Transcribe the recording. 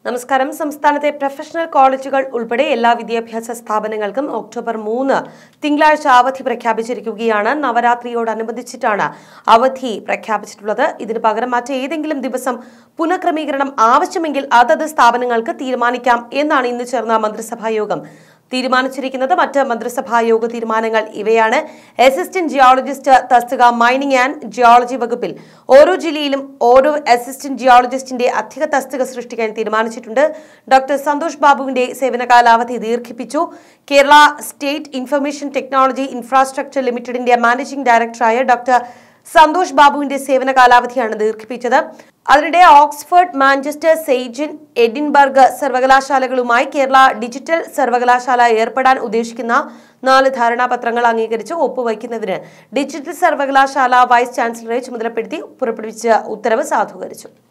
നമസ്കാരം സംസ്ഥാനത്തെ പ്രൊഫഷണൽ കോളേജുകൾ ഉൾപ്പെടെ എല്ലാ വിദ്യാഭ്യാസ സ്ഥാപനങ്ങൾക്കും ഒക്ടോബർ മൂന്ന് തിങ്കളാഴ്ച അവധി പ്രഖ്യാപിച്ചിരിക്കുകയാണ് നവരാത്രിയോടനുബന്ധിച്ചിട്ടാണ് അവധി പ്രഖ്യാപിച്ചിട്ടുള്ളത് ഇതിന് പകരം മറ്റേതെങ്കിലും ദിവസം പുനഃക്രമീകരണം ആവശ്യമെങ്കിൽ അതത് സ്ഥാപനങ്ങൾക്ക് തീരുമാനിക്കാം എന്നാണ് ഇന്ന് ചേർന്ന മന്ത്രിസഭാ യോഗം തീരുമാനിച്ചിരിക്കുന്നത് മറ്റ് മന്ത്രിസഭാ യോഗ തീരുമാനങ്ങൾ ഇവയാണ് അസിസ്റ്റന്റ് ജിയോളജിസ്റ്റ് തസ്തിക മൈനിങ് ആൻഡ് ജിയോളജി വകുപ്പിൽ ഓരോ ജില്ലയിലും ഓരോ അസിസ്റ്റന്റ് ജിയോളജിസ്റ്റിന്റെ അധിക തസ്തിക സൃഷ്ടിക്കാൻ തീരുമാനിച്ചിട്ടുണ്ട് ഡോക്ടർ സന്തോഷ് ബാബുവിന്റെ സേവന കാലാവധി ദീർഘിപ്പിച്ചു Kerala state information technology infrastructure ലിമിറ്റഡിന്റെ മാനേജിംഗ് ഡയറക്ടറായ ഡോക്ടർ സന്തോഷ് ബാബുവിന്റെ സേവന കാലാവധിയാണ് ദീർഘിപ്പിച്ചത് അതിനിടെ ഓക്സ്ഫോർഡ് മാഞ്ചസ്റ്റർ സെയ്ജൻ എഡിൻബർഗ് സർവകലാശാലകളുമായി കേരള ഡിജിറ്റൽ സർവകലാശാല ഏർപ്പെടാൻ ഉദ്ദേശിക്കുന്ന നാല് ധാരണാപത്രങ്ങൾ അംഗീകരിച്ച് ഒപ്പുവയ്ക്കുന്നതിന് ഡിജിറ്റൽ സർവകലാശാല വൈസ് ചാൻസലറെ ചുമതലപ്പെടുത്തി പുറപ്പെടുവിച്ച ഉത്തരവ് സാധൂകരിച്ചു